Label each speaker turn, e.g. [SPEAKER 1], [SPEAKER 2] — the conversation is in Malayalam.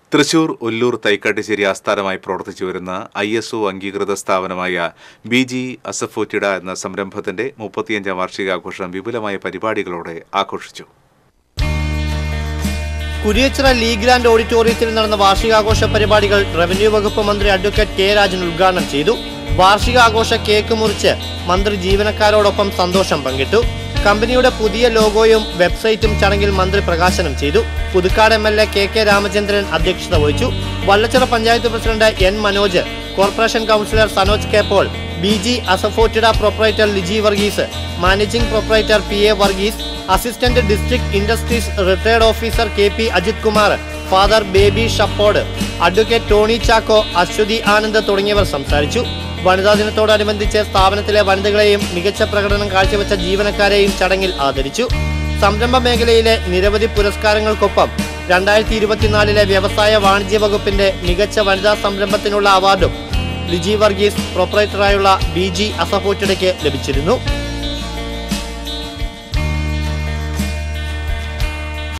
[SPEAKER 1] തൃശൂർ ഒല്ലൂർ തൈക്കാട്ടുശ്ശേരി ആസ്ഥാനമായി പ്രവർത്തിച്ചു വരുന്ന ഐ എസ് ഒ അംഗീകൃത സ്ഥാപനമായ ബി ജി അസഫോറ്റിഡ എന്ന സംരംഭത്തിന്റെ മുപ്പത്തിയഞ്ചാം വാർഷികാഘോഷം വിപുലമായ പരിപാടികളോടെ ആഘോഷിച്ചു
[SPEAKER 2] കുരിയച്ചിറ ലീഗ് ലാൻഡ് ഓഡിറ്റോറിയത്തിൽ നടന്ന വാർഷികാഘോഷ പരിപാടികൾ റവന്യൂ വകുപ്പ് മന്ത്രി അഡ്വക്കേറ്റ് കെ രാജൻ ഉദ്ഘാടനം ചെയ്തു വാർഷികാഘോഷ കേക്ക് മുറിച്ച് മന്ത്രി ജീവനക്കാരോടൊപ്പം സന്തോഷം പങ്കിട്ടു കമ്പനിയുടെ പുതിയ ലോഗോയും വെബ്സൈറ്റും ചടങ്ങിൽ മന്ത്രി പ്രകാശനം ചെയ്തു Puthukkad M L A K K Ramachandran അധ്യക്ഷത വഹിച്ചു Vallachira panchayat president N Manoj corporation councillor Sanoj K Paul B G asafoetida proprietor Liji Varghese managing proprietor P A Varghese assistant district industries retired officer K P Ajith Kumar father Baby ഷപ്പോഡ് അഡ്വക്കേറ്റ് ടോണി ചാക്കോ അശ്വതി ആനന്ദ് തുടങ്ങിയവർ സംസാരിച്ചു വനിതാ ദിനത്തോടനുബന്ധിച്ച് സ്ഥാപനത്തിലെ വനിതകളെയും മികച്ച പ്രകടനം കാഴ്ചവെച്ച ജീവനക്കാരെയും ചടങ്ങിൽ ആദരിച്ചു സംരംഭ മേഖലയിലെ നിരവധി പുരസ്കാരങ്ങൾക്കൊപ്പം രണ്ടായിരത്തി ഇരുപത്തിനാലിലെ വ്യവസായ വാണിജ്യ വകുപ്പിന്റെ മികച്ച വനിതാ സംരംഭത്തിനുള്ള അവാർഡും ലിജി വർഗീസ് പ്രൊപ്പറേറ്ററായുള്ള ബി ജി അസഫോട്ടിടയ്ക്ക് ലഭിച്ചിരുന്നു